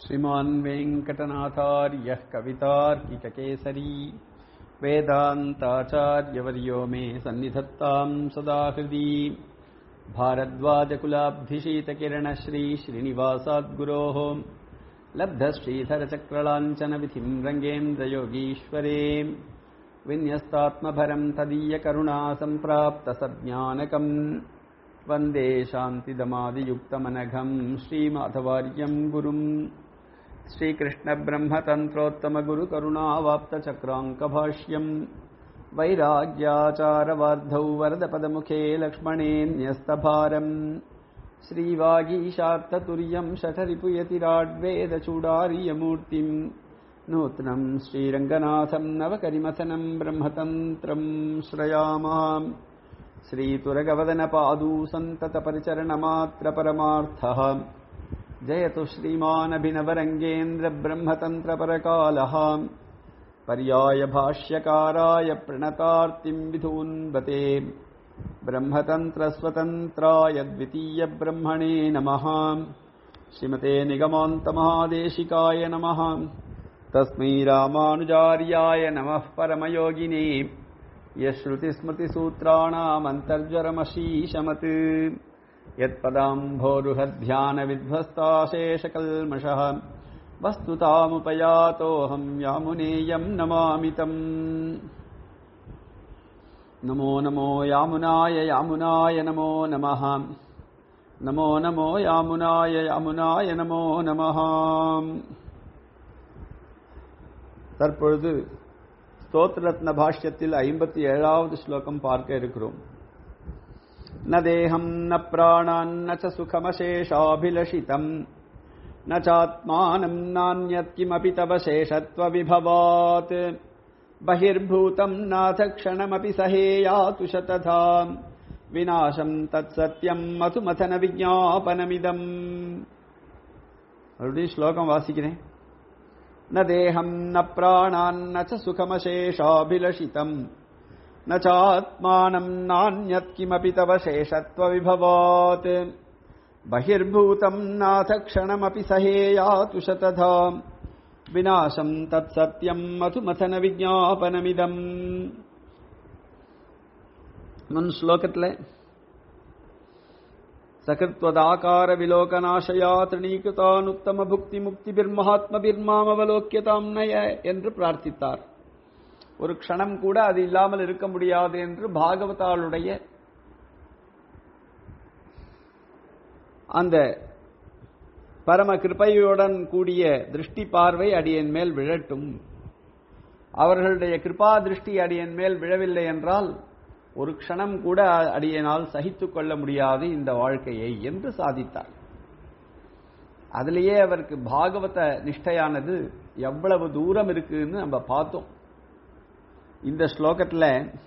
श्रीमान् वेङ्कटनाथार्यः कवितार्किककेसरी वेदान्ताचार्यवर्यो मे सन्निधत्ताम् सदा हृदि भारद्वाजकुलाब्धिशीतकिरणश्री श्रीनिवासाद्गुरोः लब्धश्रीधरचक्रलाञ्छनविधिम् रङ्गेन्द्रयोगीश्वरे विन्यस्तात्मभरम् तदीयकरुणा सम्प्राप्तसज्ञानकम् वन्दे शान्तिदमादियुक्तमनघम् श्रीमाधवार्यम् गुरुम् श्रीकृष्णब्रह्मतन्त्रोत्तमगुरुकरुणावाप्तचक्राङ्कभाष्यम् वैराग्याचारवार्धौ वरदपदमुखे लक्ष्मणेऽन्यस्तभारम् श्रीवागीशार्ततुर्यम् शठरिपुयतिराड्वेदचूडार्यमूर्तिम् नूत्नम् श्रीरङ्गनाथम् नवकरिमथनम् ब्रह्मतन्त्रम् श्रयामः श्रीतुरगवदनपादू सन्ततपरिचरणमात्रपरमार्थः जयतु श्रीमानभिनवरङ्गेन्द्रब्रह्मतन्त्रपरकालः पर्यायभाष्यकाराय प्रणतार्तिम् विधून्वते ब्रह्मतन्त्रस्वतन्त्राय द्वितीयब्रह्मणे नमः श्रीमते निगमान्तमहादेशिकाय नमः तस्मै रामानुजार्याय नमः परमयोगिने यश्रुतिस्मृतिसूत्राणामन्तर्ज्वरमशीशमत् यत्पदाम्भोरुहध्यानविध्वस्ताशेषकल्मषः वस्तुतामुपयातोऽहम् यामुनेयम् नमामि तम् नमो नमो यामुनाय यामुनाय नमो नमः नमो नमो यामुनाय यामुनाय नमो நமः தற்பொழுது ஸ்தோத்திரத்ன பாஷ்யத்தில் ஐம்பத்தி ஏழாவது ஸ்லோகம் பார்க்க இருக்கிறோம் ந தேகம் ந பிராணான் ந ச சுகமசேஷாபிலஷிதம் ந சாத்மானம் நானியத் கிமபி தவ சேஷத்வவிபவாத் बहिर्भूतम् नाथ क्षणमपि सहेयातु शतथा विनाशम् तत्सत्यम् मधुमथन विज्ञापनमिदम् மறுபடியும் ஸ்லோகம் வாசிக்கிறேன் न देहम् न प्राणान्न च सुखमशेषाभिलषितम् न चात्मानम् नान्यत् किमपि तव शेषत्वविभवात् बहिर्भूतम् नाथ क्षणमपि सहेयातु शतधा விநாசம் தத் சத்தியம் மதுமதன விஜாபனமிதம் முன் ஸ்லோகத்தில் சகிருத்வதாகார விலோகநாசயா திரணீகிருதானுத்தம புக்தி முக்தி பிர்மஹாத்ம பிர்மாமவலோக்கியதாம் நய என்று பிரார்த்தித்தார் ஒரு க்ஷணம் கூட அது இல்லாமல் இருக்க முடியாது என்று பாகவதாளுடைய அந்த பரம கிருப்பையுடன் கூடிய திருஷ்டி பார்வை அடியன் மேல் விழட்டும் அவர்களுடைய கிருபா திருஷ்டி அடியன் மேல் விழவில்லை என்றால் ஒரு க்ஷணம் கூட அடியனால் சகித்துக் கொள்ள முடியாது இந்த வாழ்க்கையை என்று சாதித்தார் அதிலேயே அவருக்கு பாகவத நிஷ்டையானது எவ்வளவு தூரம் இருக்குன்னு நம்ம பார்த்தோம் இந்த ஸ்லோகத்தில்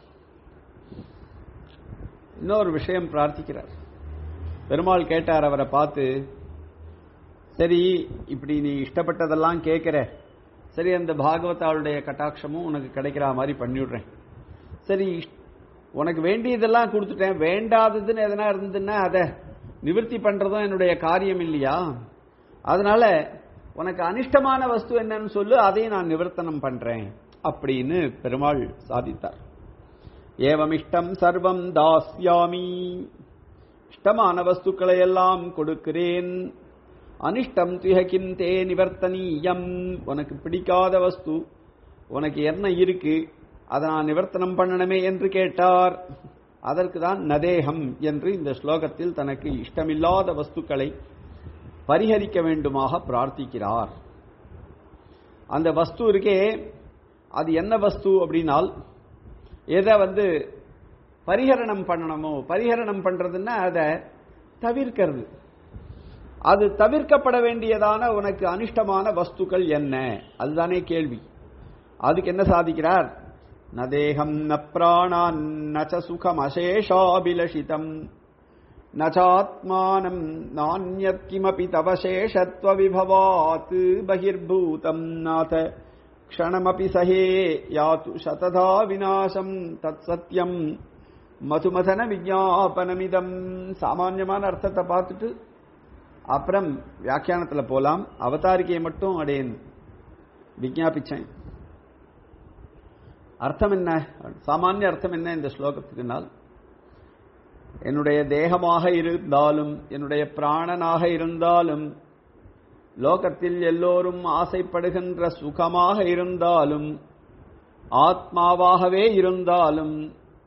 இன்னொரு விஷயம் பிரார்த்திக்கிறார் பெருமாள் கேட்டார் அவரை பார்த்து சரி இப்படி நீ இஷ்டப்பட்டதெல்லாம் கேட்கிற சரி அந்த பாகவதாளுடைய கட்டாட்சமும் உனக்கு கிடைக்கிற மாதிரி பண்ணிவிடுறேன் சரி உனக்கு வேண்டியதெல்லாம் கொடுத்துட்டேன் வேண்டாததுன்னு எதனா இருந்ததுன்னா அதை நிவர்த்தி பண்றதும் என்னுடைய காரியம் இல்லையா அதனால உனக்கு அனிஷ்டமான வஸ்து என்னன்னு சொல்லு அதையும் நான் நிவர்த்தனம் பண்றேன் அப்படின்னு பெருமாள் சாதித்தார் ஏவமிஷ்டம் சர்வம் தாஸ்யாமி இஷ்டமான வஸ்துக்களை எல்லாம் கொடுக்கிறேன் அனிஷ்டம் துயகிம் தே நிவர்த்தனீயம் உனக்கு பிடிக்காத வஸ்து உனக்கு என்ன இருக்கு அதை நான் நிவர்த்தனம் பண்ணணுமே என்று கேட்டார் அதற்கு தான் நதேகம் என்று இந்த ஸ்லோகத்தில் தனக்கு இஷ்டமில்லாத வஸ்துக்களை பரிஹரிக்க வேண்டுமாக பிரார்த்திக்கிறார் அந்த வஸ்து இருக்கே அது என்ன வஸ்து அப்படின்னால் எதை வந்து பரிகரணம் பண்ணணுமோ பரிகரணம் பண்றதுன்னா அதை தவிர்க்கிறது அது தவிர்க்கப்பட வேண்டியதான உனக்கு அனிஷ்டமான வஸ்துக்கள் என்ன அதுதானே கேள்வி அதுக்கு என்ன சாதிக்கிறார் நதேகம் ந பிராணான் நச்ச சுகம் அசேஷாபிலஷிதம் நச்சாத்மானம் நானியத் கிமபி தவ சேஷத்வ விபவாத் பகிர்பூதம் நாத க்ஷணமபி சஹே யாத்து சததா விநாசம் தத் சத்தியம் மதுமதன விஜாபனமிதம் சாமான்யமான அர்த்தத்தை பார்த்துட்டு அப்புறம் வியாக்கியானத்துல போலாம் அவதாரிக்கையை மட்டும் அடையன் விஜாபிச்சேன் அர்த்தம் என்ன சாமானிய அர்த்தம் என்ன இந்த ஸ்லோகத்துக்குனால் என்னுடைய தேகமாக இருந்தாலும் என்னுடைய பிராணனாக இருந்தாலும் லோகத்தில் எல்லோரும் ஆசைப்படுகின்ற சுகமாக இருந்தாலும் ஆத்மாவாகவே இருந்தாலும்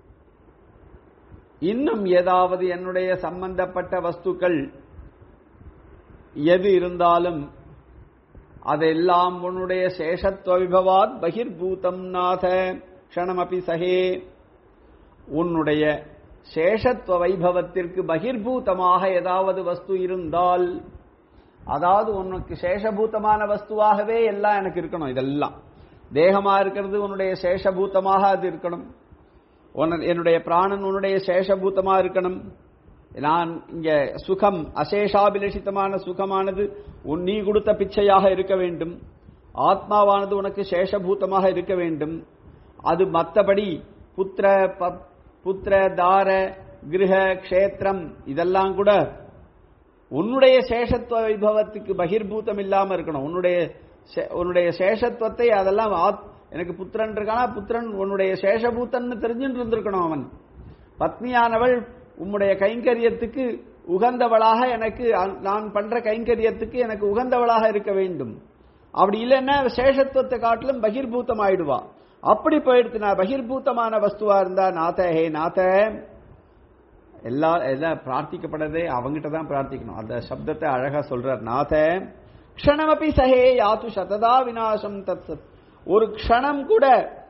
இன்னும் ஏதாவது என்னுடைய சம்பந்தப்பட்ட வஸ்துக்கள் எது இருந்தாலும் அதெல்லாம் உன்னுடைய சேஷத்துவ விபவாத் பகிர்பூதம் நாத க்ஷணமபி சகே உன்னுடைய சேஷத்துவ வைபவத்திற்கு பகிர்பூதமாக ஏதாவது வஸ்து இருந்தால் அதாவது உனக்கு சேஷபூதமான வஸ்துவாகவே எல்லாம் எனக்கு இருக்கணும் இதெல்லாம் தேகமா இருக்கிறது உன்னுடைய சேஷபூதமாக அது இருக்கணும் என்னுடைய பிராணன் உன்னுடைய சேஷபூதமா இருக்கணும் நான் இங்க சுகம் அசேஷாபிலஷிதமான சுகமானது உன் நீ கொடுத்த பிச்சையாக இருக்க வேண்டும் ஆத்மாவானது உனக்கு சேஷபூதமாக இருக்க வேண்டும் அது மற்றபடி புத்திர புத்திர தார கிரக க்ஷேத்திரம் இதெல்லாம் கூட உன்னுடைய சேஷத்துவ வைபவத்துக்கு பகிர்பூதம் இல்லாம இருக்கணும் உன்னுடைய உன்னுடைய சேஷத்துவத்தை அதெல்லாம் எனக்கு புத்திரன் இருக்கானா புத்திரன் உன்னுடைய சேஷபூத்தன்னு தெரிஞ்சுட்டு இருந்திருக்கணும் அவன் பத்னியானவள் உம்முடைய கைங்கரியத்துக்கு உகந்தவளாக எனக்கு நான் பண்ற கைங்கரியத்துக்கு எனக்கு உகந்தவளாக இருக்க வேண்டும் அப்படி இல்லைன்னா சேஷத்துவத்தை காட்டிலும் பகிர்பூத்தம் ஆயிடுவா அப்படி போயிடுத்து நான் பகிர்பூத்தமான வஸ்துவா இருந்தா நாத ஹே நாத எல்லா எல்லாம் பிரார்த்திக்கப்படுறதே அவங்ககிட்ட தான் பிரார்த்திக்கணும் அந்த சப்தத்தை அழகா சொல்றார் நாத க்ஷணமபி சஹே யாத்து சததா விநாசம் தத் சத் ஒரு க்ஷணம் கூட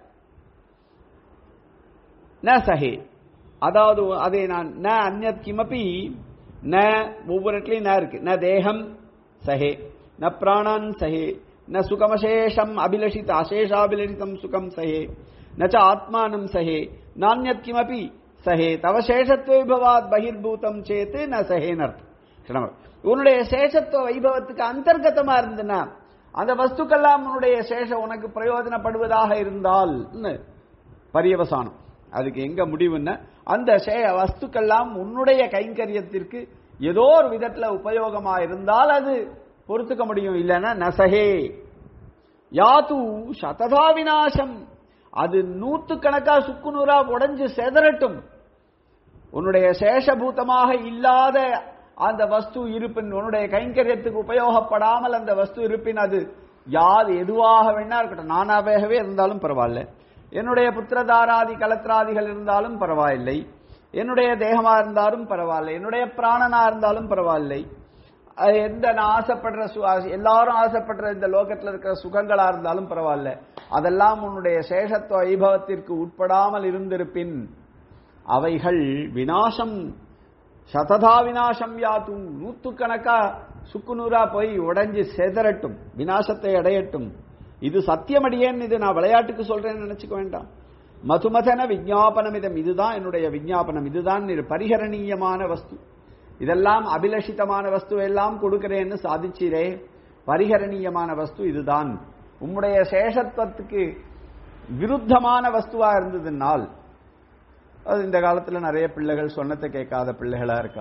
ந சஹே அதாவது அதை நான் ந அந்நத் கிமபி ந ஒவ்வொரு இடத்துலையும் ந இருக்கு ந தேகம் சஹே ந பிராணான் சஹே ந சுகமசேஷம் அபிலஷித அசேஷாபிலஷிதம் சுகம் சஹே ந ச ஆத்மானம் சஹே நானியத் கிமபி சஹே தவ சேஷத்துவ வைபவாத் பகிர்பூதம் சேத்து ந சஹேனர்த்தம் உன்னுடைய சேஷத்துவ வைபவத்துக்கு அந்தர்கதமா இருந்தனா அந்த வஸ்துக்கெல்லாம் உன்னுடைய சேஷம் உனக்கு பிரயோஜனப்படுவதாக இருந்தால் பரியவசானம் அதுக்கு எங்க முடிவுன்னா அந்த வஸ்துக்கெல்லாம் உன்னுடைய கைங்கரியத்திற்கு ஏதோ ஒரு விதத்துல உபயோகமா இருந்தால் அது பொறுத்துக்க முடியும் இல்லைன்னா நசகே யாத்து சததா விநாசம் அது நூத்துக்கணக்கா சுக்கு நூறா உடைஞ்சு செதறட்டும் உன்னுடைய சேஷபூதமாக இல்லாத அந்த வஸ்து இருப்பின் உன்னுடைய கைங்கரியத்துக்கு உபயோகப்படாமல் அந்த வஸ்து இருப்பின் அது யாது எதுவாக வேணா இருக்கட்டும் நானாகவே இருந்தாலும் பரவாயில்ல என்னுடைய புத்திரதாராதி கலத்திராதிகள் இருந்தாலும் பரவாயில்லை என்னுடைய தேகமா இருந்தாலும் பரவாயில்லை என்னுடைய பிராணனா இருந்தாலும் பரவாயில்லை எந்த நான் ஆசைப்படுற எல்லாரும் ஆசைப்படுற இந்த லோகத்தில் இருக்கிற சுகங்களா இருந்தாலும் பரவாயில்ல அதெல்லாம் உன்னுடைய சேஷத்துவ வைபவத்திற்கு உட்படாமல் இருந்திருப்பின் அவைகள் வினாசம் சததா வினாசம் யாத்தும் நூத்துக்கணக்கா சுக்கு நூறா போய் உடைஞ்சு செதறட்டும் வினாசத்தை அடையட்டும் இது சத்தியமடியேன் இது நான் விளையாட்டுக்கு சொல்றேன்னு நினைச்சுக்க வேண்டாம் மதுமதன விஜாபனம் இதம் இதுதான் என்னுடைய விஜாபனம் இதுதான் பரிகரணீயமான வஸ்து இதெல்லாம் அபிலஷிதமான வஸ்து எல்லாம் கொடுக்கிறேன்னு சாதிச்சீரே பரிகரணீயமான வஸ்து இதுதான் உம்முடைய சேஷத்துவத்துக்கு விருத்தமான வஸ்துவா இருந்ததுனால் அது இந்த காலத்துல நிறைய பிள்ளைகள் சொன்னத்தை கேட்காத பிள்ளைகளா இருக்கா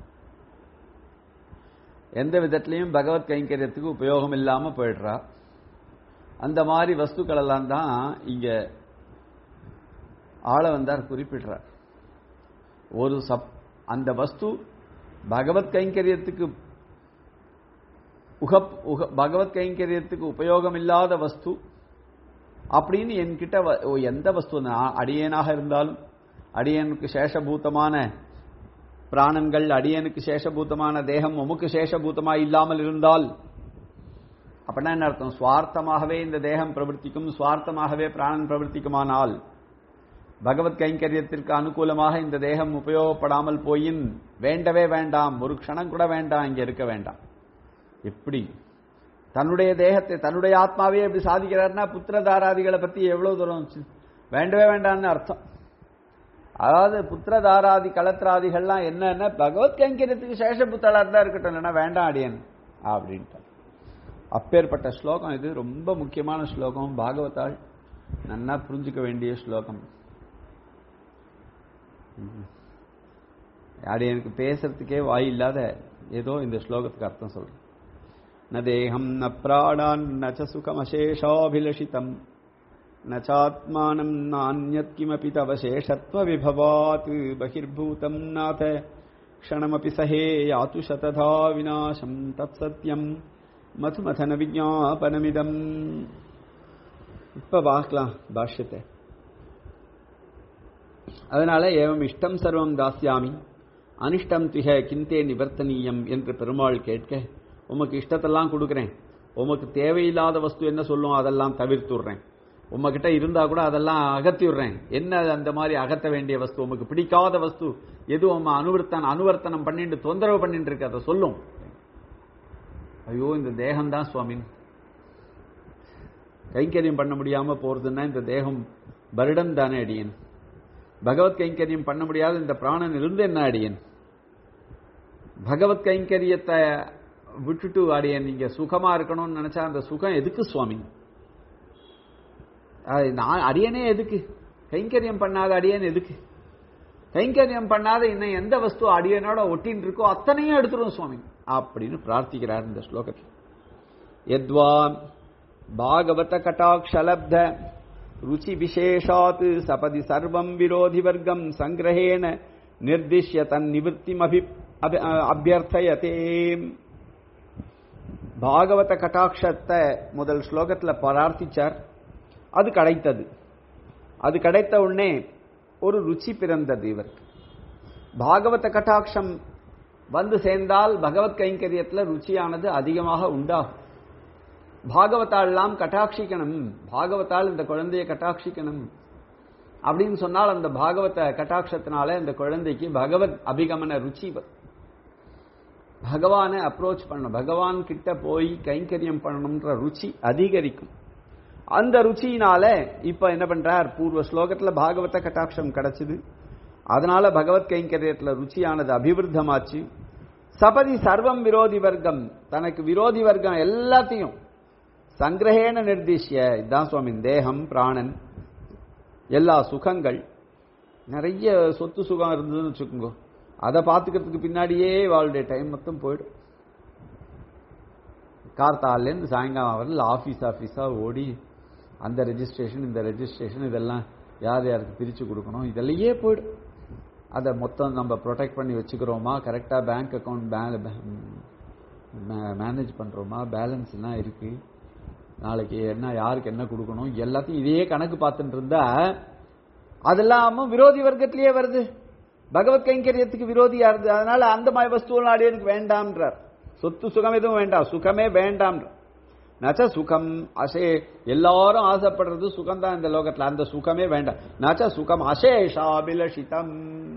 எந்த விதத்திலையும் பகவத் கைங்கரியத்துக்கு உபயோகம் இல்லாம போயிடுறா அந்த மாதிரி வஸ்துக்கள் எல்லாம் தான் இங்க ஆள வந்தார் குறிப்பிடுறார் ஒரு சப் அந்த வஸ்து பகவத் கைங்கரியத்துக்கு உகப் உக பகவத் கைங்கரியத்துக்கு உபயோகம் இல்லாத வஸ்து அப்படின்னு என்கிட்ட எந்த வஸ்து அடியேனாக இருந்தாலும் அடியனுக்கு சேஷபூத்தமான பிராணன்கள் அடியனுக்கு சேஷபூத்தமான தேகம் உமக்கு சேஷபூத்தமா இல்லாமல் இருந்தால் அப்படின்னா என்ன அர்த்தம் சுவார்த்தமாகவே இந்த தேகம் பிரவர்த்திக்கும் சுவார்த்தமாகவே பிராணன் பிரவர்த்திக்குமானால் பகவத் கைங்கரியத்திற்கு அனுகூலமாக இந்த தேகம் உபயோகப்படாமல் போயின் வேண்டவே வேண்டாம் ஒரு க்ஷணம் கூட வேண்டாம் இங்க இருக்க வேண்டாம் எப்படி தன்னுடைய தேகத்தை தன்னுடைய ஆத்மாவே எப்படி சாதிக்கிறார்னா புத்திரதாராதிகளை பத்தி எவ்வளவு தூரம் வேண்டவே வேண்டாம்னு அர்த்தம் அதாவது புத்திரதாராதி கலத்திராதிகள்லாம் என்னன்னா பகவத் கைங்கரியத்துக்கு சேஷபுத்தலா தான் இருக்கட்டும் இல்லைன்னா வேண்டாம் அடியன் அப்படின்ட்டு அப்பேற்பட்ட ஸ்லோகம் இது ரொம்ப முக்கியமான ஸ்லோகம் பாகவதாள் நன்னா புரிஞ்சுக்க வேண்டிய ஸ்லோகம் அது எனக்கு பேசுறதுக்கே வாய் இல்லாத ஏதோ இந்த ஸ்லோகத்துக்கு அர்த்தம் சொல்றேன் ந தேகம் ந பிராணான் நச்ச சுகமசேஷாபிலஷிதம் न चात्मानं नान्यत् किमपि तव शेषत्वविभवात् बहिर्भूतं नाथ क्षणमपि सहे यातु शतधा विनाशं तत्सत्यं मथुमथन விஜாபனமிதம் இப்ப பார்க்கலாம் பாஷ்யத்தை அதனால ஏவம் இஷ்டம் சர்வம் தாஸ்யாமி அனிஷ்டம் திக கிந்தே நிவர்த்தனீயம் என்று பெருமாள் கேட்க உமக்கு இஷ்டத்தெல்லாம் கொடுக்குறேன் உமக்கு தேவையில்லாத வஸ்து என்ன சொல்லும் அதெல்லாம் தவிர்த்துடுறேன் உம்மகிட்ட இருந்தா கூட அதெல்லாம் அகத்திடுறேன் என்ன அந்த மாதிரி அகத்த வேண்டிய வஸ்து உமக்கு பிடிக்காத வஸ்து எது உம்ம அனுவர்த்தன அனுவர்த்தனம் பண்ணிட்டு தொந்தரவு பண்ணிட்டு இருக்கு அதை சொல்லும் ஐயோ இந்த தேகம் தான் சுவாமின் கைங்கரியம் பண்ண முடியாம போறதுன்னா இந்த தேகம் வருடம் தானே அடியன் பகவத் கைங்கரியம் பண்ண முடியாத இந்த பிராணன் இருந்து என்ன அடியன் பகவத் கைங்கரியத்தை விட்டுட்டு அடியன் நீங்க சுகமா இருக்கணும்னு நினைச்சா அந்த சுகம் எதுக்கு சுவாமி அது நான் அடியனே எதுக்கு கைங்கரியம் பண்ணாத அடியன் எதுக்கு கைங்கரியம் பண்ணாத இன்னும் எந்த வஸ்து அடியனோட ஒட்டின்னு இருக்கோ அத்தனையும் எடுத்துரும் சுவாமி அப்படின்னு பிரார்த்திக்கிறார் இந்த ஸ்லோகத்தில் எத்வா பாகவத கட்டாட்சலப்த ருச்சி விசேஷாத் சபதி சர்வம் விரோதி வர்க்கம் சங்கிரகேண நிர்திஷ்ய தன் நிவர்த்திம் அபி அபி- அபியர்த்தயதே பாகவத கட்டாட்சத்தை முதல் ஸ்லோகத்துல பிரார்த்திச்சார் அது கிடைத்தது அது கிடைத்த உடனே ஒரு ருச்சி பிறந்தது இவருக்கு பாகவத கட்டாட்சம் வந்து சேர்ந்தால் பகவத் கைங்கரியத்துல ருச்சியானது அதிகமாக உண்டாகும் பாகவதாள்லாம் கட்டாட்சிக்கணும் பாகவதால் இந்த குழந்தையை கட்டாட்சிக்கணும் அப்படின்னு சொன்னால் அந்த பாகவத கட்டாட்சத்தினால இந்த குழந்தைக்கு பகவத் அபிகமன ருச்சி வரும் பகவானை அப்ரோச் பண்ணணும் பகவான் கிட்ட போய் கைங்கரியம் பண்ணணும்ன்ற ருச்சி அதிகரிக்கும் அந்த ருச்சியினால இப்ப என்ன பண்றார் பூர்வ ஸ்லோகத்துல பாகவத கட்டாட்சம் கிடைச்சது அதனால பகவத் கைங்கரியத்துல ருச்சியானது அபிவிருத்தமாச்சு சபதி சர்வம் விரோதி வர்க்கம் தனக்கு விரோதி வர்க்கம் எல்லாத்தையும் சங்கிரகேன நிர்திஷ்ய இதான் சுவாமி தேகம் பிராணன் எல்லா சுகங்கள் நிறைய சொத்து சுகம் இருந்ததுன்னு வச்சுக்கோங்க அதை பார்த்துக்கிறதுக்கு பின்னாடியே வாழ்டைய டைம் மொத்தம் போயிடும் கார்த்தாலேருந்து சாயங்காலம் வரல ஆஃபீஸ் ஆஃபீஸாக ஓடி அந்த ரெஜிஸ்ட்ரேஷன் இந்த ரெஜிஸ்ட்ரேஷன் இதெல்லாம் யார் யாருக்கு பிரித்து கொடுக்கணும் இதெல்லையே போயிடும் அதை மொத்தம் நம்ம ப்ரொடெக்ட் பண்ணி வச்சுக்கிறோமா கரெக்டாக பேங்க் அக்கௌண்ட் மேனேஜ் பண்ணுறோமா பேலன்ஸ் என்ன இருக்குது நாளைக்கு என்ன யாருக்கு என்ன கொடுக்கணும் எல்லாத்தையும் இதே கணக்கு பார்த்துட்டு இருந்தா அதெல்லாமும் விரோதி வர்க்கத்திலேயே வருது பகவத் கைங்கரியத்துக்கு விரோதியா இருது அதனால அந்த மாதிரி வஸ்துவெல்லாம் அடியனுக்கு வேண்டாம்ன்றார் சொத்து சுகம் எதுவும் வேண்டாம் சுகமே வேண்டாம்ன்றார் நச்ச சுகம் அசே எல்லாரும் ஆசைப்படுறது சுகம் தான் இந்த லோகத்துல அந்த சுகமே வேண்டாம் நச்ச சுகம் அசேஷாபிலஷிதம்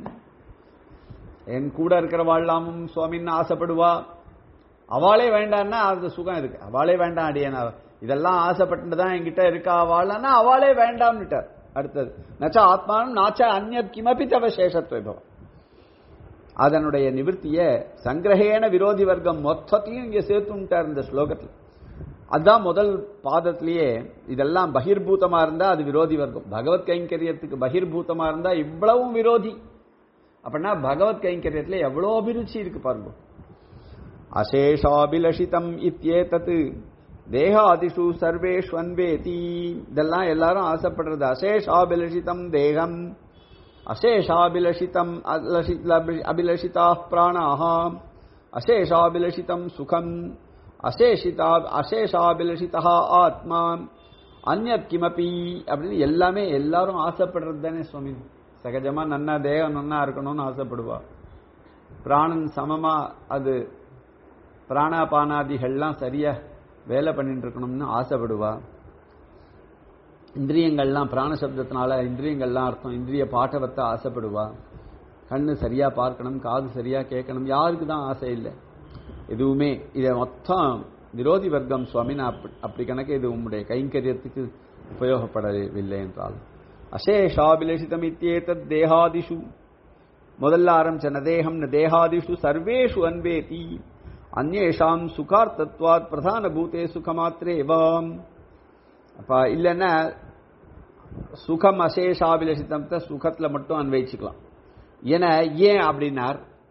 என் கூட இருக்கிறவாழ்லாமும் சுவாமின்னு ஆசைப்படுவா அவளே வேண்டான்னா அந்த சுகம் இருக்கு அவளே வேண்டாம் அடியன் அவ- இதெல்லாம் ஆசைப்பட்டு தான் என்கிட்ட இருக்கா அவள்னா அவளே வேண்டாம்னுட்டார் அடுத்தது நச்ச ஆத்மானம் நாச்ச அந்நத் கிமபி தவ சேஷத்வம் அதனுடைய நிவர்த்திய சங்கிரகேன விரோதி வர்க்கம் மொத்தத்தையும் இங்க சேர்த்துட்டார் இந்த ஸ்லோகத்தில் அதான் முதல் பாதத்திலேயே இதெல்லாம் பகிர்பூதமா இருந்தா அது விரோதி வர்க்கம் பகவத் கைங்கரியத்துக்கு பகிர்பூதமா இருந்தா இவ்வளவும் விரோதி அப்படின்னா பகவத் கைங்கரியத்துல எவ்வளவு அபிருச்சி இருக்கு பாருங்க அசேஷாபிலஷிதம் இத்யேதத் தேகாதிஷு சர்வேஷு அன்வேதி இதெல்லாம் எல்லாரும் ஆசைப்படுறது அசேஷாபிலஷிதம் தேகம் அசேஷாபிலஷிதம் அலஷி- லபி- அபிலஷிதா பிராணாக அசேஷாபிலஷிதம் சுகம் அசேஷிதா அசேஷாபிலஷிதா ஆத்மா அந்நத் கிமபி அப்படின்னு எல்லாமே எல்லாரும் ஆசைப்படுறது தானே சுவாமி சகஜமா நன்னா தேகம் நன்னா இருக்கணும்னு ஆசைப்படுவா பிராணன் சமமா அது பிராணாபானாதிகள்லாம் சரியா வேலை பண்ணிட்டு இருக்கணும்னு ஆசைப்படுவா இந்திரியங்கள்லாம் பிராண சப்தத்தினால இந்திரியங்கள்லாம் அர்த்தம் இந்திரிய பாட்டவத்தை ஆசைப்படுவா கண்ணு சரியா பார்க்கணும் காது சரியா கேட்கணும் யாருக்கு தான் ஆசை இல்லை எதுவுமே இதை மொத்தம் விரோதி வர்க்கம் சுவாமி நான் அப்படி அப்படி கணக்கு இது உம்முடைய கைங்கரியத்துக்கு உபயோகப்படவில்லை என்றால் அசேஷாபிலேஷிதம் இத்தியேதத் தேகாதிஷு முதல்ல ஆரம்பிச்ச நதேகம் ந தேகாதிஷு சர்வேஷு அன்வேதி அந்நேஷாம் சுகார்த்தத்வாத் பிரதான பூதே சுகமாத்திரேவாம் அப்ப இல்லைன்னா சுகம் அசேஷாபிலஷிதத்தை சுகத்துல மட்டும் அன்வைச்சுக்கலாம் ஏன்னா ஏன் அப்படின்னார்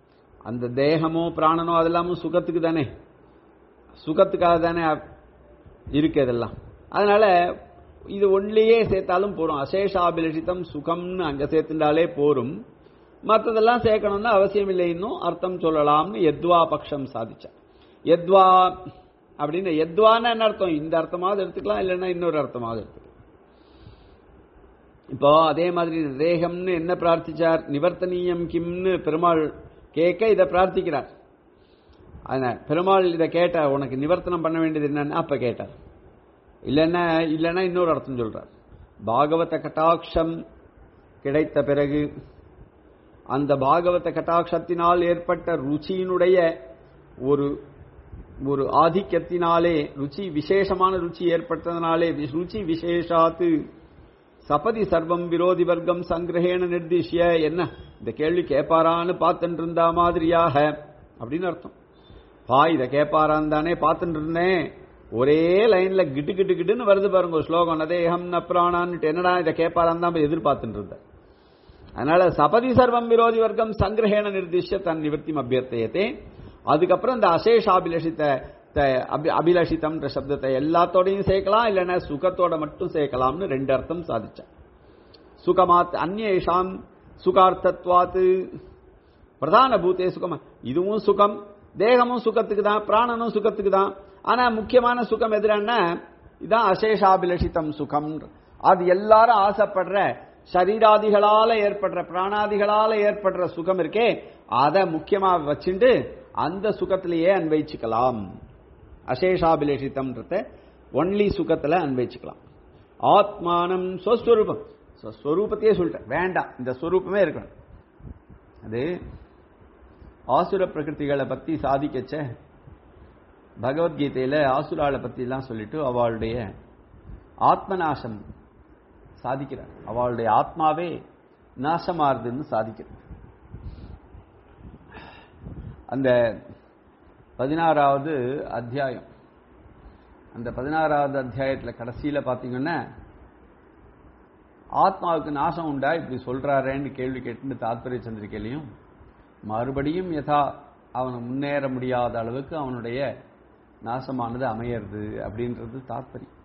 அந்த தேகமோ பிராணனோ அதெல்லாமும் சுகத்துக்கு தானே சுகத்துக்காக தானே இருக்கு அதெல்லாம் அதனால இது ஒன்றிலேயே சேர்த்தாலும் போரும் அசேஷாபிலஷிதம் சுகம்னு அங்க சேர்த்துட்டாலே போரும் மற்றதெல்லாம் சேர்க்கணும்னு அவசியம் இல்லை இன்னும் அர்த்தம் சொல்லலாம்னு எத்வா பக்ஷம் சாதிச்சார் எத்வா அப்படின்னு எத்வான்னு என்ன அர்த்தம் இந்த அர்த்தமாவது எடுத்துக்கலாம் இல்லைன்னா இன்னொரு அர்த்தமாவது எடுத்துக்கலாம் இப்போ அதே மாதிரி தேகம்னு என்ன பிரார்த்திச்சார் நிவர்த்தனீயம் கிம்னு பெருமாள் கேட்க இதை பிரார்த்திக்கிறார் அதனால பெருமாள் இதை கேட்ட உனக்கு நிவர்த்தனம் பண்ண வேண்டியது என்னன்னு அப்ப கேட்டார் இல்லைன்னா இல்லைன்னா இன்னொரு அர்த்தம் சொல்றார் பாகவத கட்டாட்சம் கிடைத்த பிறகு அந்த பாகவத கட்டாட்சத்தினால் ஏற்பட்ட ருச்சியினுடைய ஒரு ஒரு ஆதிக்கத்தினாலே ருச்சி விசேஷமான ருச்சி ஏற்பட்டதனாலே ருச்சி விசேஷாத்து சபதி சர்வம் விரோதி வர்க்கம் சங்கிரகேன நிர்திஷ்ய என்ன இந்த கேள்வி கேட்பாரான்னு பார்த்துட்டு இருந்தா மாதிரியாக அப்படின்னு அர்த்தம் பா இதை கேட்பாரான் தானே பார்த்துட்டு இருந்தேன் ஒரே லைன்ல கிட்டு கிட்டு கிட்டுன்னு வருது பாருங்க ஒரு ஸ்லோகம் நதேகம் ந பிராணான்னுட்டு என்னடா இதை கேட்பாரான் தான் எதிர்பார்த்துட்டு இருந்தேன் அதனால சபதி சர்வம் விரோதி வர்க்கம் சங்கிரகேன நிர்திஷ்ய தன் நிவர்த்தி அபியர்த்தையத்தே அதுக்கப்புறம் இந்த அசேஷாபிலஷித்த அபிலஷிதம்ன்ற சப்தத்தை எல்லாத்தோடையும் சேர்க்கலாம் இல்லைன்னா சுகத்தோட மட்டும் சேர்க்கலாம்னு ரெண்டு அர்த்தம் சாதிச்சான் சுகமாத் அந்நேஷாம் சுகார்த்தத்வாத்து பிரதான பூத்தே சுகம் இதுவும் சுகம் தேகமும் சுகத்துக்கு தான் பிராணனும் சுகத்துக்கு தான் ஆனா முக்கியமான சுகம் எதிரான இதான் அசேஷாபிலஷிதம் சுகம் அது எல்லாரும் ஆசைப்படுற சரீராதிகளால ஏற்படுற பிராணாதிகளால ஏற்படுற சுகம் இருக்கே அதை முக்கியமா வச்சுட்டு அந்த சுகத்திலேயே அன்வைச்சுக்கலாம் அசேஷாபிலேஷித்தம்ன்றத ஒன்லி சுகத்துல அன்வைச்சுக்கலாம் ஆத்மானம் ஸ்வஸ்வரூபம் ஸ்வரூபத்தையே சொல்லிட்டேன் வேண்டாம் இந்த ஸ்வரூபமே இருக்கணும் அது ஆசுர பிரகிருதிகளை பத்தி சாதிக்கச்ச பகவத்கீதையில ஆசுராளை பத்தி எல்லாம் சொல்லிட்டு அவளுடைய ஆத்மநாசம் சாதிக்கிறார் அவளுடைய ஆத்மாவே நாசமாறுதுன்னு சாதிக்கிறார் அந்த பதினாறாவது அத்தியாயம் அந்த பதினாறாவது அத்தியாயத்தில் கடைசியில் பார்த்தீங்கன்னா ஆத்மாவுக்கு நாசம் உண்டா இப்படி சொல்றாரேன்னு கேள்வி கேட்டு தாத்பரிய சந்திரிக்கையிலையும் மறுபடியும் யதா அவன் முன்னேற முடியாத அளவுக்கு அவனுடைய நாசமானது அமையிறது அப்படின்றது தாத்பரியம்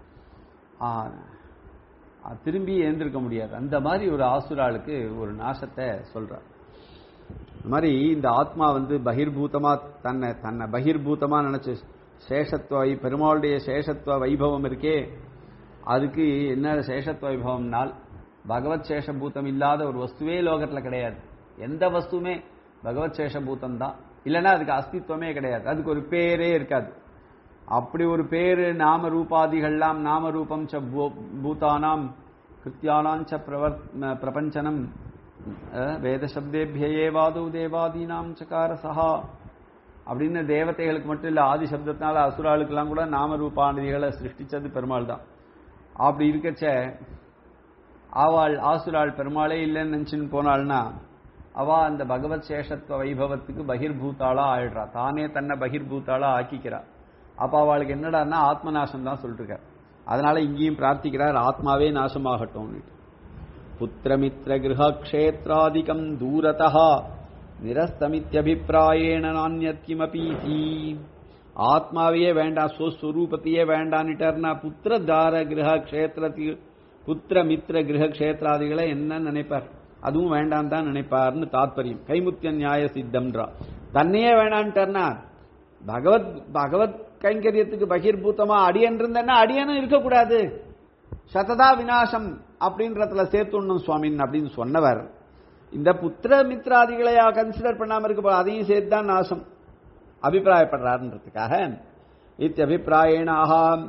திரும்பி எழுந்திருக்க முடியாது அந்த மாதிரி ஒரு ஆசுராளுக்கு ஒரு நாசத்தை சொல்றார் இந்த மாதிரி இந்த ஆத்மா வந்து பகிர்பூதமா தன்னை தன்னை பகிர்பூதமா நினைச்சு சேஷத்துவ பெருமாளுடைய சேஷத்துவ வைபவம் இருக்கே அதுக்கு என்ன சேஷத்துவ வைபவம்னால் பகவத் சேஷபூதம் இல்லாத ஒரு வஸ்துவே லோகத்துல கிடையாது எந்த வஸ்துமே பகவத் சேஷபூதம் தான் இல்லைன்னா அதுக்கு அஸ்தித்வமே கிடையாது அதுக்கு ஒரு பேரே இருக்காது அப்படி ஒரு பேரு நாம ரூபாதிகள்லாம் நாம ரூபம் ச பூதானாம் கிருத்தியானாம் ச பிரவர் பிரபஞ்சனம் வேத சப்தேபியேவாது தேவாதீனாம் சகார சஹா அப்படின்னு தேவதைகளுக்கு மட்டும் இல்ல ஆதி சப்தத்தினால அசுராளுக்கெல்லாம் கூட நாம ரூபாநிதிகளை சிருஷ்டிச்சது பெருமாள் தான் அப்படி இருக்கச்ச ஆவாள் ஆசுராள் பெருமாளே இல்லைன்னு நினைச்சுன்னு போனாள்னா அவ அந்த பகவத் சேஷத்துவ வைபவத்துக்கு பகிர்பூத்தாளா ஆயிடுறா தானே தன்னை பகிர்பூத்தாளா ஆக்கிக்கிறா அப்ப அவளுக்கு என்னடான்னா ஆத்மநாசம் தான் சொல்லிருக்கார் அதனால இங்கேயும் பிரார்த்திக்கிறார் ஆத்மாவே நாசமாகட்டும் புத்திரமித்திர கிரகக்ஷேத்ராதிகம் தூரதா நிரஸ்தமித்யபிப்பிராயேண நானியத் கிமபீதி ஆத்மாவையே வேண்டாம் ஸ்வஸ்வரூபத்தையே வேண்டான்னுட்டார்னா புத்திர தார கிரக கஷேத்திரத்தில் புத்திர மித்திர கிரக கஷேத்திராதிகளை என்ன நினைப்பார் அதுவும் வேண்டாம் தான் நினைப்பார்னு தாத்பரியம் கைமுத்திய நியாய சித்தம்ன்றா தன்னையே வேண்டான்ட்டார்னா பகவத் பகவத் கைங்கரியத்துக்கு பகிர்பூத்தமா அடியன் இருந்தேன்னா அடியனும் இருக்கக்கூடாது சததா விநாசம் அப்படின்றதுல சேர்த்துடணும் சுவாமின் அப்படின்னு சொன்னவர் இந்த புத்திர மித்ராதிகளை கன்சிடர் பண்ணாம இருக்க அதையும் சேர்த்து தான் நாசம் அபிப்பிராயப்படுறாருன்றதுக்காக இத்தி அபிப்பிராயண ஆஹாம்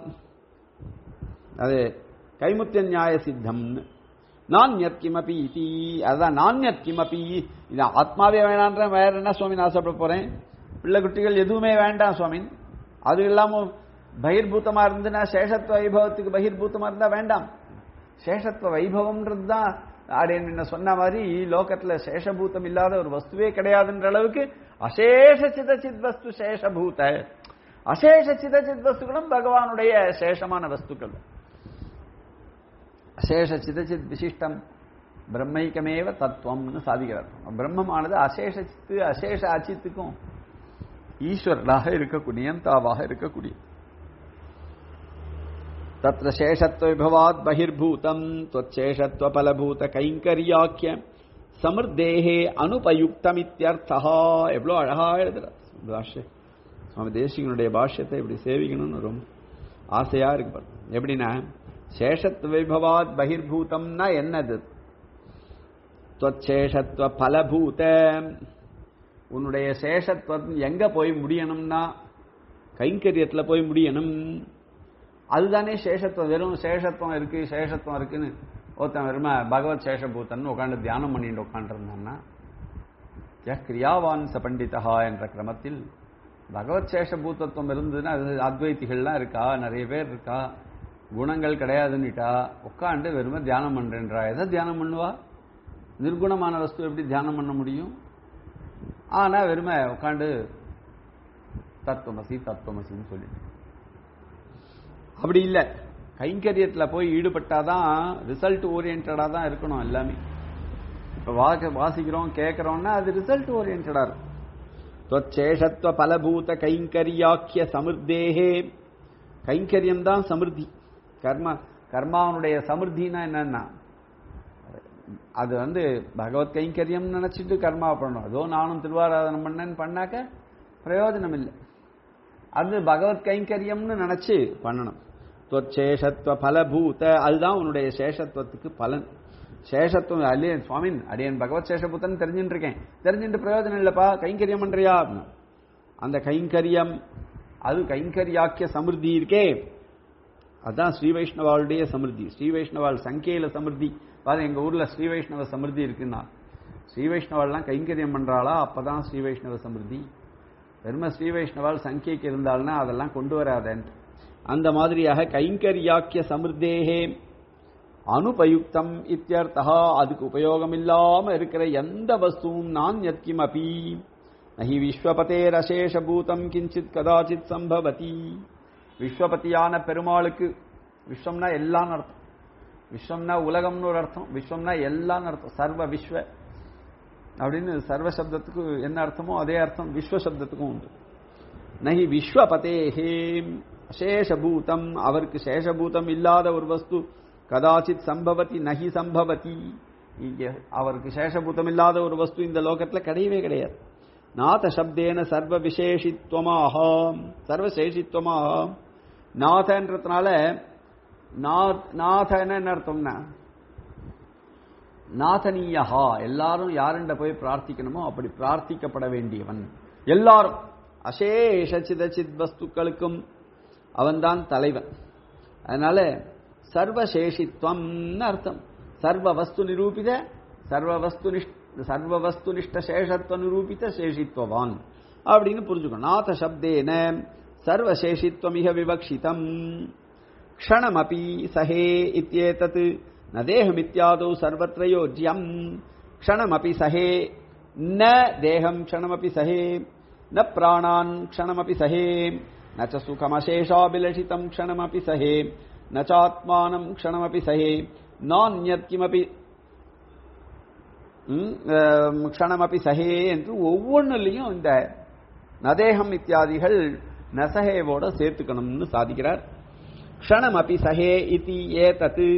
அது கைமுத்திய நியாய சித்தம்னு நான்யத் கிமபி இதி அதுதான் நான்யத் கிமபி இது ஆத்மாவே வேணான்ற வேற என்ன சுவாமி நான் சாப்பிட போறேன் பிள்ளை குட்டிகள் எதுவுமே வேண்டாம் சுவாமி அது இல்லாம பகிர்பூத்தமா இருந்துன்னா சேஷத்துவ வைபவத்துக்கு பகிர்பூத்தமா இருந்தா வேண்டாம் சேஷத்துவ வைபவம்ன்றது தான் அப்படின்னு என்ன சொன்ன மாதிரி லோகத்துல சேஷபூத்தம் இல்லாத ஒரு வஸ்துவே கிடையாதுன்ற அளவுக்கு அசேஷ சிதச்சித் வஸ்து சேஷபூத அசேஷ சிதச்சித் வஸ்துகளும் பகவானுடைய சேஷமான வஸ்துக்கள் அசேஷ சிதச்சித் விசிஷ்டம் பிரம்மைக்கமேவ தத்துவம்னு சாதிக்கிறார் பிரம்மமானது அசேஷ சித்து அசேஷ அச்சித்துக்கும் ஈஸ்வரனாக இருக்கக்கூடிய நியந்தாவாக இருக்கக்கூடிய தத்ர சேஷத்துவ விபவாத் பகிர்பூதம் त्वच्छेषत्व பலபூத கைங்கரியாக்கிய சமிர்தேகே அனுபயுக்தம் இத்தியர்த்தா எவ்வளோ அழகா எழுதுறார் பாஷ்ய சுவாமி தேசிகனுடைய பாஷ்யத்தை இப்படி சேவிக்கணும்னு ரொம்ப ஆசையா இருக்கு பாரு எப்படின்னா சேஷத்துவ விபவாத் பகிர்பூதம்னா என்னது त्वच्छेषत्व பலபூத உன்னுடைய சேஷத்துவம் எங்க போய் முடியணும்னா கைங்கரியத்துல போய் முடியணும் அதுதானே சேஷத்துவம் வெறும் சேஷத்துவம் இருக்கு சேஷத்துவம் இருக்குன்னு ஒருத்தன் வெறும பகவத் சேஷபூத்தன் உட்காந்து தியானம் பண்ணிட்டு உட்காந்துருந்தான்னா கிரியாவான் ச பண்டிதா என்ற கிரமத்தில் பகவத் சேஷபூத்தத்துவம் இருந்ததுன்னா அது அத்வைத்திகள்லாம் இருக்கா நிறைய பேர் இருக்கா குணங்கள் கிடையாதுன்னுட்டா உட்காந்து வெறும தியானம் பண்றேன்றா எதை தியானம் பண்ணுவா நிர்குணமான வஸ்து எப்படி தியானம் பண்ண முடியும் ஆனா வெறும உட்காந்து தத்துவமசி தத்துவமசின்னு சொல்லிட்டு அப்படி இல்லை கைங்கரியத்துல போய் ஈடுபட்டாதான் ரிசல்ட் ஓரியன்டா தான் இருக்கணும் எல்லாமே இப்ப வாக்க வாசிக்கிறோம் கேட்கிறோம்னா அது ரிசல்ட் ஓரியன்டா இருக்கும் தொச்சேஷத்துவ பலபூத கைங்கரியாக்கிய சமிர்தேகே கைங்கரியம் தான் சமிருத்தி கர்மா கர்மாவனுடைய சமிருத்தினா என்னன்னா அது வந்து பகவத் கைங்கரியம் நினைச்சிட்டு கர்மா பண்ணணும் அதோ நானும் திருவாராதனம் பண்ணேன்னு பண்ணாக்க பிரயோஜனம் இல்லை அது பகவத் கைங்கரியம்னு நினைச்சு பண்ணணும் தொச்சேஷத்துவ பலபூத அதுதான் உன்னுடைய சேஷத்துவத்துக்கு பலன் சேஷத்துவம் அல்லே சுவாமின் அடியன் பகவத் சேஷபூத்தன் தெரிஞ்சுட்டு இருக்கேன் தெரிஞ்சுட்டு பிரயோஜனம் இல்லப்பா கைங்கரியம் பண்றியா அந்த கைங்கரியம் அது கைங்கரியாக்கிய சமிருத்தி இருக்கே அதான் ஸ்ரீ வைஷ்ணவாளுடைய சமிருத்தி ஸ்ரீ வைஷ்ணவாள் சங்கையில சமிருத்தி பாரு எங்க ஊர்ல ஸ்ரீ வைஷ்ணவ சமிருத்தி இருக்குன்னா ஸ்ரீ வைஷ்ணவாள்லாம் கைங்கரியம் பண்றாளா அப்பதான் ஸ்ரீ வைஷ்ணவ சமிருத்தி வெறும ஸ்ரீ வைஷ்ணவால் சங்கைக்கு இருந்தால்னா அதெல்லாம் கொண்டு வராதன்ட்டு அந்த மாதிரியாக கைங்கரியாக்கிய சமிருத்தேகே அனுபயுக்தம் இத்தியர்த்தா அதுக்கு உபயோகம் இல்லாம இருக்கிற எந்த வஸ்துவும் நான் யத்கிம் அபி நகி விஸ்வபதேர் அசேஷபூதம் கிஞ்சித் கதாச்சித் சம்பவதி விஸ்வபதியான பெருமாளுக்கு விஸ்வம்னா எல்லாம் அர்த்தம் விஸ்வம்னா உலகம்னு ஒரு அர்த்தம் விஸ்வம்னா எல்லாம் அர்த்தம் சர்வ விஸ்வ அப்படின்னு சர்வ சப்தத்துக்கு என்ன அர்த்தமோ அதே அர்த்தம் விஸ்வ சப்தத்துக்கும் உண்டு நகி விஸ்வபதேஹே சேஷபூதம் அவருக்கு சேஷபூதம் இல்லாத ஒரு வஸ்து கதாச்சித் சம்பவதி நகி சம்பவதி இங்க அவருக்கு சேஷபூதம் இல்லாத ஒரு வஸ்து இந்த லோகத்துல கிடையவே கிடையாது நாத சப்தேன சர்வ விசேஷித்வமாக சர்வசேஷித்வமாக நாதன்றதுனால நாதன்னு என்ன அர்த்தம்னா நாதனீயஹா எல்லாரும் யாருண்ட போய் பிரார்த்திக்கணுமோ அப்படி பிரார்த்திக்கப்பட வேண்டியவன் எல்லாரும் அசேஷ சிதச்சித் வஸ்துக்களுக்கும் அவன்தான் தலைவன் அதனால சர்வசேஷித்வம்னு அர்த்தம் சர்வ வஸ்து நிரூபித சர்வ வஸ்து சர்வ வஸ்து நிஷ்ட சேஷத்துவ நிரூபித சேஷித்வவான் அப்படின்னு புரிஞ்சுக்கணும் நாத சப்தேன சர்வசேஷித்வமிக விவக்ஷிதம் க்ஷணமபி சஹே இத்தியேதத் न देहमित्यादौ सर्वत्र योज्यम् क्षणमपि सहे न देहम् क्षणमपि सहे न प्राणान् क्षणमपि सहे न च सुखमशेषाभिलषितम् क्षणमपि सहे न चात्मानम् क्षणमपि सहे नान्यत् किमपि க்ஷணமபி சஹே என்று ஒவ்வொன்றுலையும் இந்த நதேகம் இத்தியாதிகள் நசஹேவோட சேர்த்துக்கணும்னு சாதிக்கிறார் க்ஷணமபி சஹே இதி ஏதத்து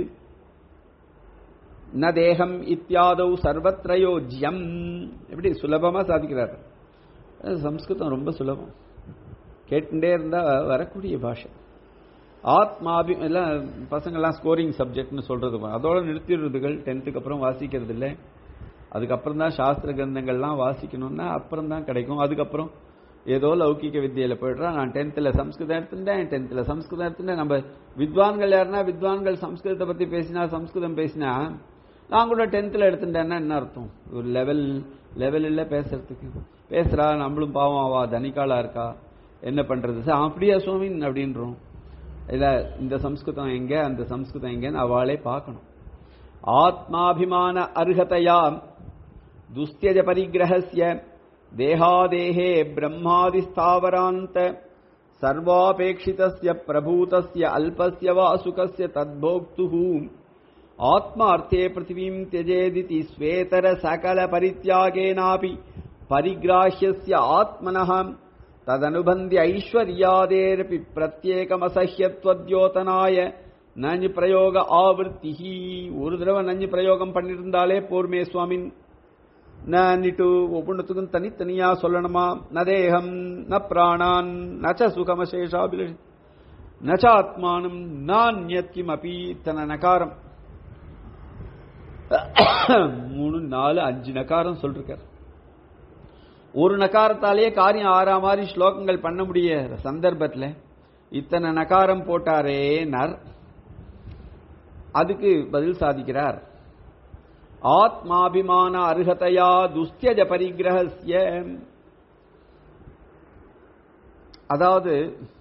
ந தேகம் இத்தியாதௌ சர்வத்ரயோஜ்யம் எப்படி சுலபமா சாதிக்கிறார் சம்ஸ்கிருதம் ரொம்ப சுலபம் கேட்டுட்டே இருந்தா வரக்கூடிய பாஷை ஆத்மாபி எல்லாம் பசங்கள்லாம் ஸ்கோரிங் சப்ஜெக்ட்னு சொல்றது அதோட நிறுத்திடுறதுகள் டென்த்துக்கு அப்புறம் வாசிக்கிறது இல்லை அதுக்கப்புறம் தான் சாஸ்திர கிரந்தங்கள்லாம் வாசிக்கணும்னா அப்புறம் தான் கிடைக்கும் அதுக்கப்புறம் ஏதோ லௌகிக வித்தியில போயிடுறா நான் டென்த்தில் சம்ஸ்கிருதம் எடுத்துட்டேன் டென்த்தில் சம்ஸ்கிருதம் எடுத்துட்டேன் நம்ம வித்வான்கள் யாருன்னா வித்வான்கள் சம்ஸ்கிருதத்தை பத்தி பேசினா சம்ஸ்கிருதம் பேசினா நான் கூட டென்த்தில் எடுத்துட்டேன்னா என்ன அர்த்தம் ஒரு லெவல் லெவல் இல்லை பேசுறதுக்கு பேசுறா நம்மளும் பாவம் ஆவா தனிக்காலா இருக்கா என்ன பண்றது சார் அப்படியா சுவாமின் அப்படின்றோம் இல்ல இந்த சம்ஸ்கிருதம் எங்க அந்த சம்ஸ்கிருதம் எங்கன்னு அவளே பார்க்கணும் ஆத்மாபிமான அர்ஹதையா துஸ்தியஜ பரிகிரகசிய தேகாதேகே பிரம்மாதிஸ்தாவராந்த சர்வாபேட்சிதஸ்ய பிரபூதஸ்ய அல்பஸ்ய வா சுகஸ்ய தத்போக்துः ஆத்மார்த்தே பிருத்திவீம் தியஜேதிதி ஸ்வேதர சகல பரித்யாகேனாபி பரிகிராஹ்யஸ்ய ஆத்மனः ததனுபந்தி ஐஸ்வர்யாதேரபி பிரத்யேகமசஹ்யத்வத்யோதனாய நஞ்சு பிரயோக ஆவர்த்திஹி ஒரு தடவை நஞ்சு பிரயோகம் பண்ணியிருந்தாலே போர்மே சுவாமின் நிட்டு ஒவ்வொன்றுத்துக்கும் தனித்தனியா சொல்லணுமா ந தேகம் ந பிராணான் நச்ச சுகமசேஷாபில நச்ச ஆத்மானம் நான்யத்தியம் அப்பி தன நகாரம் மூணு நாலு அஞ்சு நகாரம் சொல்லிருக்கார் ஒரு நகாரத்தாலேயே காரியம் ஆறா மாதிரி ஸ்லோகங்கள் பண்ண முடிய சந்தர்ப்பத்தில் இத்தனை நகாரம் போட்டாரே நர் அதுக்கு பதில் சாதிக்கிறார் ஆத்மாபிமான அருகதையா துஸ்தியஜ பரிகிரகசிய அதாவது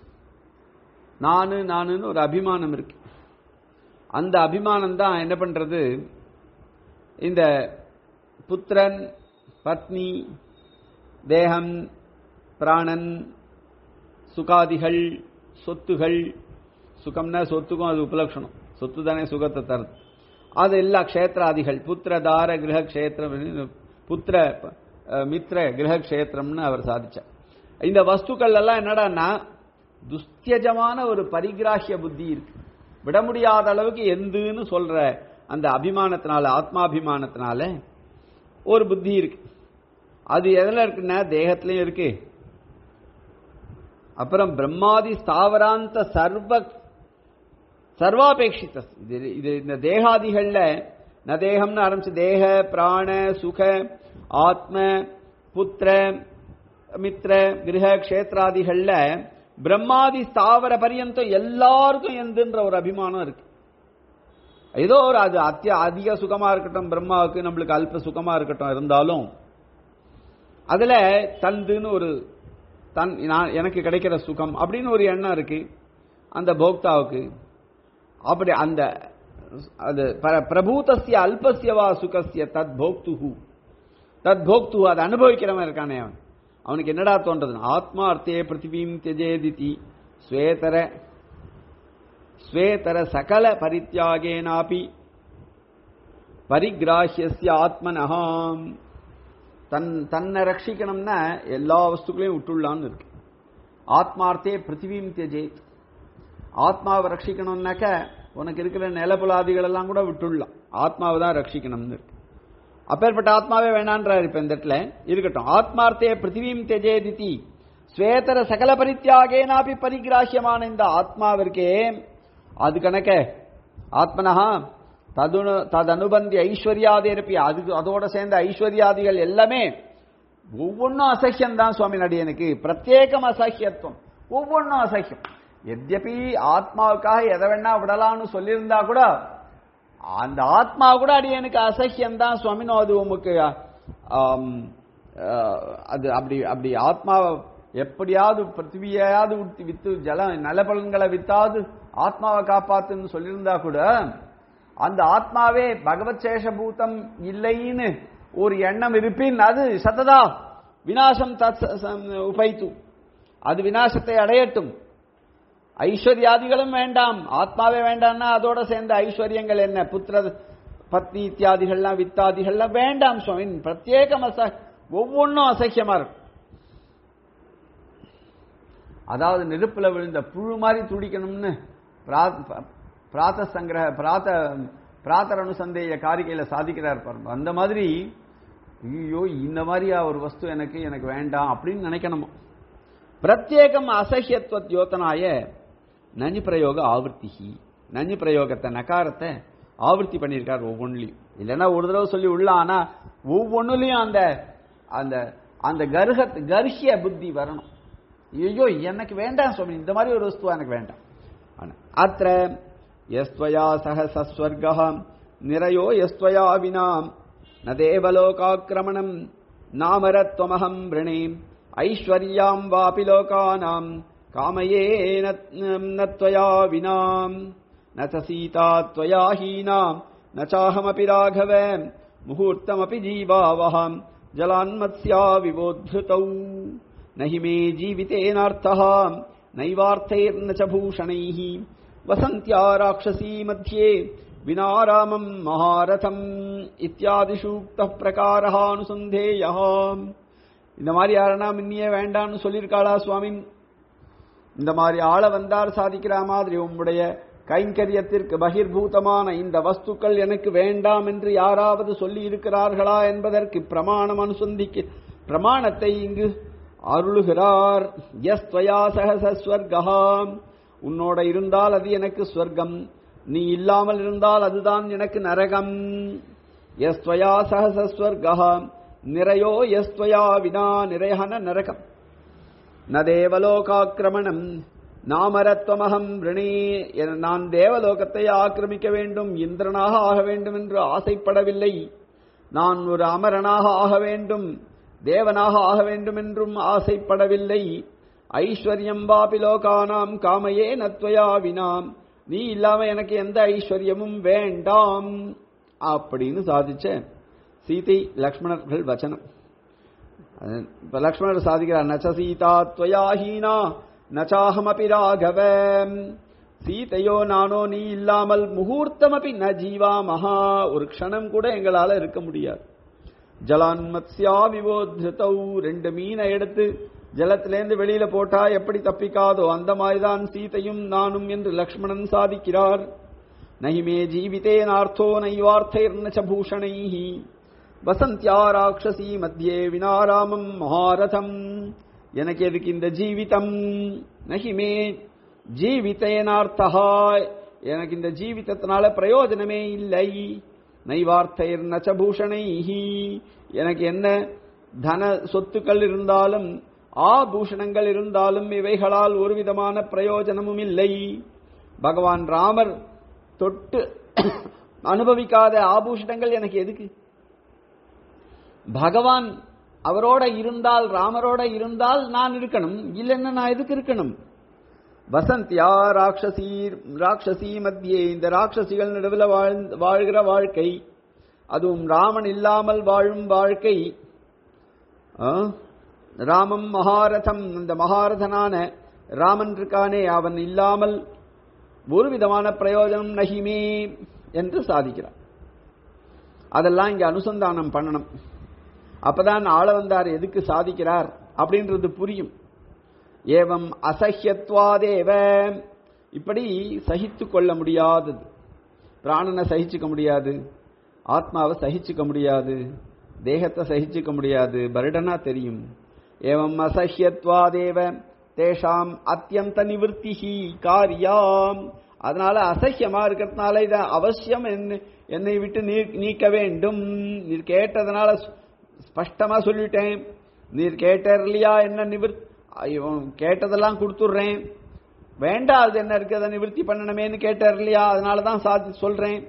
நானு நானுன்னு ஒரு அபிமானம் இருக்கு அந்த அபிமானம் தான் என்ன பண்றது இந்த புத்திரன் பத்னி தேகம் பிராணன் சுகாதிகள் சொத்துகள் சுகம்னா சொத்துக்கும் அது உபலட்சணம் சொத்து தானே சுகத்தை தருது அது எல்லா க்ஷேத்திராதிகள் புத்திரதார கிரக க்ஷேத்திரம் புத்திர அஹ், மித்ர கிரக க்ஷேத்திரம்னு அவர் சாதிச்சார் இந்த வஸ்துக்கள் எல்லாம் என்னடான்னா துஸ்தியஜமான ஒரு பரிகிராஹிய புத்தி இருக்கு விட முடியாத அளவுக்கு எந்துன்னு சொல்ற அந்த அபிமானத்தினால ஆத்மாபிமானத்தினால ஒரு புத்தி இருக்கு அது எதுல இருக்குன்னா தேகத்திலயும் இருக்கு அப்புறம் பிரம்மாதி ஸ்தாவராந்த சர்வ சர்வாபேட்சித இது இது இந்த தேகாதிகள்ல ந தேகம்னு ஆரம்பிச்சு தேக பிராண சுக ஆத்ம புத்திர மித்ர கிரக க்ஷேத்ராதிகள்ல பிரம்மாதி ஸ்தாவர பரியந்தம் எல்லாருக்கும் எந்துன்ற ஒரு அபிமானம் இருக்கு ஏதோ ஒரு அது அத்திய அதிக சுகமா இருக்கட்டும் பிரம்மாவுக்கு நம்மளுக்கு அல்ப சுகமா இருக்கட்டும் இருந்தாலும் அதுல தந்துன்னு ஒரு தன் நான் எனக்கு கிடைக்கிற சுகம் அப்படின்னு ஒரு எண்ணம் இருக்கு அந்த போக்தாவுக்கு அப்படி அந்த அது பர- பிரபூதஸ்ய அல்பஸ்யவா சுகஸ்ய தத் போக்துஹு தத் போக்து அதை அனுபவிக்கிறவன் இருக்கானே அவன் அவனுக்கு என்னடா தோன்றது ஆத்மா அர்த்தே பிருத்திவீம் தியஜேதிதி ஸ்வேதர ஸ்வேதர சகல பரித்யாகேனாபி பரிகிராஹ்யஸ்ய ஆத்மனஹாம் தன் தன்னை ரட்சிக்கணும்னா எல்லா வஸ்துக்களையும் விட்டுள்ளான்னு இருக்கு ஆத்மார்த்தே பிருத்திவீம் தியஜேத் ஆத்மாவை ரட்சிக்கணும்னாக்க உனக்கு இருக்கிற நிலப்புலாதிகள் எல்லாம் கூட விட்டுடலாம் ஆத்மாவை தான் ரட்சிக்கணும்னு இருக்கு அப்பேற்பட்ட ஆத்மாவே வேணான்றார் இப்ப இந்த இடத்துல இருக்கட்டும் ஆத்மார்த்தே பிருத்திவீம் தெஜேதிதி ஸ்வேதர சகல பரித்தியாகேனாபி பரிகிராஹ்யமான இந்த ஆத்மாவிற்கே அது கணக்க ஆத்மனஹா தது ததனுபந்தி ஐஸ்வர்யாதேரப்பி அது அதோட சேர்ந்த ஐஸ்வர்யாதிகள் எல்லாமே ஒவ்வொன்றும் அசஹ்யம் தான் சுவாமி நடிகனுக்கு பிரத்யேகம் அசஹ்யத்துவம் ஒவ்வொன்றும் அசஹ்யம் எத்யபி ஆத்மாவுக்காக எதை வேணா விடலாம்னு சொல்லியிருந்தா கூட அந்த ஆத்மா கூட அடியனுக்கு அசஹ்யம் தான் சுவாமினோ அது உமக்கு ஆம், அஹ், அது அப்படி அப்படி ஆத்மாவை எப்படியாவது பிருத்திவியாவது விட்டு வித்து ஜல நலபலன்களை வித்தாவது ஆத்மாவை காப்பாத்துன்னு சொல்லியிருந்தா கூட அந்த ஆத்மாவே பகவத் சேஷபூதம் இல்லைன்னு ஒரு எண்ணம் இருப்பின் அது சத்ததா விநாசம் தத் உபைத்து அது விநாசத்தை அடையட்டும் ஐஸ்வர்யாதிகளும் வேண்டாம் ஆத்மாவே வேண்டாம்னா அதோட சேர்ந்த ஐஸ்வர்யங்கள் என்ன புத்திர பத்னி இத்தியாதிகள்லாம் வித்தாதிகள்லாம் வேண்டாம் சுவாமி பிரத்யேகம் அச ஒவ்வொன்றும் அசக்கியமா இருக்கும் அதாவது நெருப்புல விழுந்த புழு மாதிரி துடிக்கணும்னு பிரா- ப- பிராத்த சங்கிரக பிராத்த பிராத்தர் அனுசந்தேய காரிகையில சாதிக்கிறார் பாருங்க அந்த மாதிரி ஐயோ இந்த மாதிரியா ஒரு வஸ்து எனக்கு எனக்கு வேண்டாம் அப்படின்னு நினைக்கணுமா பிரத்யேகம் அசஹ்யத்துவ யோத்தனாய நஞ்சு பிரயோக ஆவர்த்திகி நஞ்சு பிரயோகத்தை நகாரத்தை ஆவர்த்தி பண்ணியிருக்கார் ஒவ்வொன்றிலையும் இல்லைன்னா ஒரு தடவை சொல்லி உள்ள ஆனா ஒவ்வொன்றுலையும் அந்த அந்த அந்த கர்ஹத் கர்ஹிய புத்தி வரணும் ஐயோ எனக்கு வேண்டாம் சுவாமி இந்த மாதிரி ஒரு வஸ்துவா எனக்கு வேண்டாம் ஆனா, அத்திர யஸ்த்வயா சக சஸ்வர்கः நிரயோ யஸ்த்வயா வினா ந தேவலோகாக்கிரமணம் நாமரத்வமஹம் விரணே ஐஸ்வர்யாம் வாபி லோகானாம் காமயே ந त्वया வினா न च सीता त्वया हीना न चाहमपि राघव मुहूर्तमपि जीवावः जलान्मत्स्या विवोद्धृतौ न हि मे जीवितेनार्थः नैवार्थैर्न च भूषणैः वसन्त्या राक्षसी मध्ये வினாராமம் மகாரதம் இத்தியாதிஷூக்த பிரகாரா அனுசந்தேயா இந்த மாதிரி யாரனா முன்னியே வேண்டாம்னு சொல்லியிருக்காளா சுவாமி இந்த மாதிரி ஆள வந்தார் சாதிக்கிற மாதிரி உம்முடைய கைங்கரியத்திற்கு பகிர்பூதமான இந்த வஸ்துக்கள் எனக்கு வேண்டாம் என்று யாராவது சொல்லி இருக்கிறார்களா என்பதற்கு பிரமாணம் அனுசந்திக்க பிரமாணத்தை இங்கு அருளுகிறார் எஸ் துவயா சகசஸ்வர்கா உன்னோட இருந்தால் அது எனக்கு ஸ்வர்க்கம் நீ இல்லாமல் இருந்தால் அதுதான் எனக்கு நரகம் எஸ் துவயா சகசஸ்வர்கா நிறையோ எஸ் துவயா வினா நிறையன நரகம் ந தேவலோகாக்கிரமணம் நாமரத்வமகம் ரிணே என நான் தேவலோகத்தை ஆக்கிரமிக்க வேண்டும் இந்திரனாக ஆக வேண்டும் என்று ஆசைப்படவில்லை நான் ஒரு அமரனாக ஆக வேண்டும் தேவனாக ஆக வேண்டும் என்றும் ஆசைப்படவில்லை ஐஸ்வர்யம் வாபி லோகானாம் காமையே நத்வயா வினாம் நீ இல்லாம எனக்கு எந்த ஐஸ்வர்யமும் வேண்டாம் அப்படின்னு சாதிச்ச சீதை லக்ஷ்மணர்கள் வச்சனம் அது இப்ப லக்ஷ்மணர் சாதிக்கிறார் நச்ச சீதா துவயா ஹீனா நச்சாஹமபி ராகவ சீதையோ நானோ நீ இல்லாமல் முகூர்த்தமபி ந ஜீவா மகா ஒரு க்ஷணம் கூட எங்களால இருக்க முடியாது ஜலான்மத்ஸ்யா விவோத்ருதௌ ரெண்டு மீனை எடுத்து ஜலத்திலேருந்து வெளியில போட்டா எப்படி தப்பிக்காதோ அந்த மாதிரிதான் சீதையும் நானும் என்று லக்ஷ்மணன் சாதிக்கிறார் நஹிமே ஜீவிதேனார்த்தோ நைவார்த்தைர்ன ச பூஷணைஹி வசந்தியா ராட்சசி மத்தியே வினாராமம் மகாரதம் எனக்கு எதுக்கு இந்த ஜீவிதம் நகிமே ஜீவித்தேனார்த்தா எனக்கு இந்த ஜீவிதத்தினால பிரயோஜனமே இல்லை நைவார்த்தைர் நச்சபூஷணைஹி எனக்கு என்ன தன சொத்துக்கள் இருந்தாலும் ஆபூஷணங்கள் இருந்தாலும் இவைகளால் ஒரு விதமான பிரயோஜனமும் இல்லை பகவான் ராமர் தொட்டு அனுபவிக்காத ஆபூஷணங்கள் எனக்கு எதுக்கு பகவான் அவரோட இருந்தால் ராமரோட இருந்தால் நான் இருக்கணும் இல்லைன்னா நான் எதுக்கு இருக்கணும் வசந்தியா ராட்சசி ராட்சசி மத்தியே இந்த ராட்சசிகள் நடுவில் வாழ்கிற வாழ்க்கை அதுவும் ராமன் இல்லாமல் வாழும் வாழ்க்கை ராமம் மகாரதம் இந்த மகாரதனான ராமன் இருக்கானே அவன் இல்லாமல் ஒரு விதமான பிரயோஜனம் நகிமே என்று சாதிக்கிறான் அதெல்லாம் இங்க அனுசந்தானம் பண்ணணும் அப்பதான் ஆள வந்தார் எதுக்கு சாதிக்கிறார் அப்படின்றது புரியும் ஏவம் அசஹ்யத்வாதேவ இப்படி சகித்து கொள்ள முடியாதது பிராணனை சகிச்சுக்க முடியாது ஆத்மாவை சகிச்சுக்க முடியாது தேகத்தை சகிச்சுக்க முடியாது பருடனா தெரியும் ஏவம் அசஹ்யத்வாதேவ தேஷாம் அத்தியந்த நிவர்த்திஹி காரியாம் அதனால அசஹ்யமா இருக்கிறதுனால இதை அவசியம் என்னை விட்டு நீக்க வேண்டும் நீர் கேட்டதுனால ஸ்பஷ்டமா சொல்லிட்டேன் நீர் கேட்டார் இல்லையா என்ன நிவர்த்தி கேட்டதெல்லாம் கொடுத்துடுறேன் வேண்டாம் அது என்ன இருக்கு அதை நிவர்த்தி பண்ணணுமேன்னு கேட்டார் இல்லையா அதனாலதான் சாதி சொல்றேன்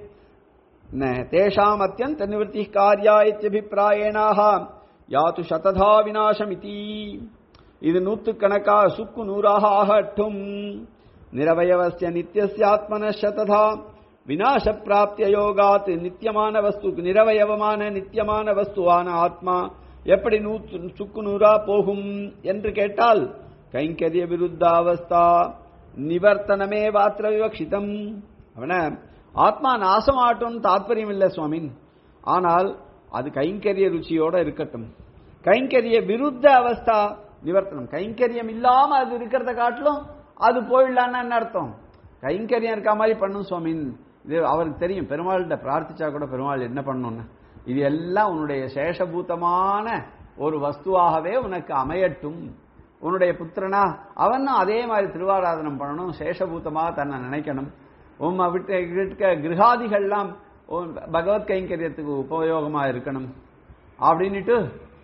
தேஷாம் அத்தியந்த நிவர்த்தி காரியாயத்தியபிப்பிராயணாக யாத்து சததா விநாசம் இதி இது நூத்துக்கணக்காக சுக்கு நூறாக ஆகட்டும் நிரவயவசிய நித்தியசியாத்மன சததா விநாச பிராப்திய யோகாத் நித்தியமான வஸ்து நிரவயவமான நித்தியமான வஸ்துவான ஆத்மா எப்படி நூற்று சுக்கு நூறா போகும் என்று கேட்டால் கைங்கரிய விருத்தாவஸ்தா நிவர்த்தனமே வாத்திர விவக்ஷிதம் அவன ஆத்மா நாசமாட்டும் தாத்பரியம் இல்லை சுவாமின் ஆனால் அது கைங்கரிய ருச்சியோட இருக்கட்டும் கைங்கரிய விருத்த அவஸ்தா நிவர்த்தனம் கைங்கரியம் இல்லாம அது இருக்கிறத காட்டிலும் அது போயிடலான்னு என்ன அர்த்தம் கைங்கரியம் இருக்க மாதிரி பண்ணும் சுவாமின் இது அவருக்கு தெரியும் பெருமாள்கிட்ட பிரார்த்திச்சா கூட பெருமாள் என்ன பண்ணணும்னு இது எல்லாம் உன்னுடைய சேஷபூதமான ஒரு வஸ்துவாகவே உனக்கு அமையட்டும் உன்னுடைய புத்திரனா அவனும் அதே மாதிரி திருவாராதனம் பண்ணணும் சேஷபூதமாக தன்னை நினைக்கணும் உம் விட்டு இருக்க கிரகாதிகள்லாம் பகவத் கைங்கரியத்துக்கு உபயோகமா இருக்கணும் அப்படின்னுட்டு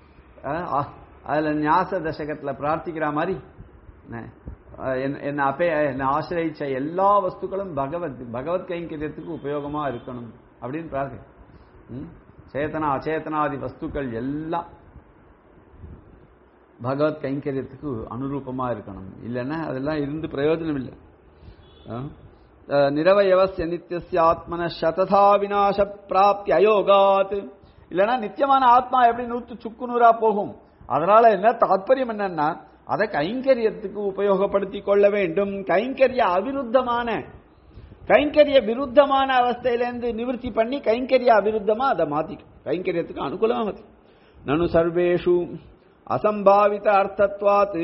அதுல ஞாச தசகத்துல பிரார்த்திக்கிற மாதிரி என்ன அப்பே என்னை ஆசிரியிச்ச எல்லா வஸ்துக்களும் பகவத் பகவத் கைங்கரியத்துக்கு உபயோகமா இருக்கணும் அப்படின்னு பிரார்த்தி சேத்தனா அச்சேதனாதி வஸ்துக்கள் எல்லாம் பகவத் கைங்கரியத்துக்கு அனுரூபமா இருக்கணும் இல்லைன்னா அதெல்லாம் இருந்து பிரயோஜனம் இல்லை நிரவயவசிய நித்திய ஆத்மன சததா விநாச பிராப்தி அயோகாத் இல்லைன்னா நித்தியமான ஆத்மா எப்படி நூத்து சுக்கு நூறா போகும் அதனால என்ன தாத்பரியம் என்னன்னா அதை கைங்கரியத்துக்கு உபயோகப்படுத்தி கொள்ள வேண்டும் கைங்கரிய அவிருத்தமான கைங்கரிய விருத்தமான அவஸ்தையிலேருந்து நிவர்த்தி பண்ணி கைங்கரிய அவிருத்தமா அதை மாத்திக்கும் கைங்கரியத்துக்கு அனுகூலமா மாத்தி நனு சர்வேஷு அசம்பாவித அர்த்தத்வாத்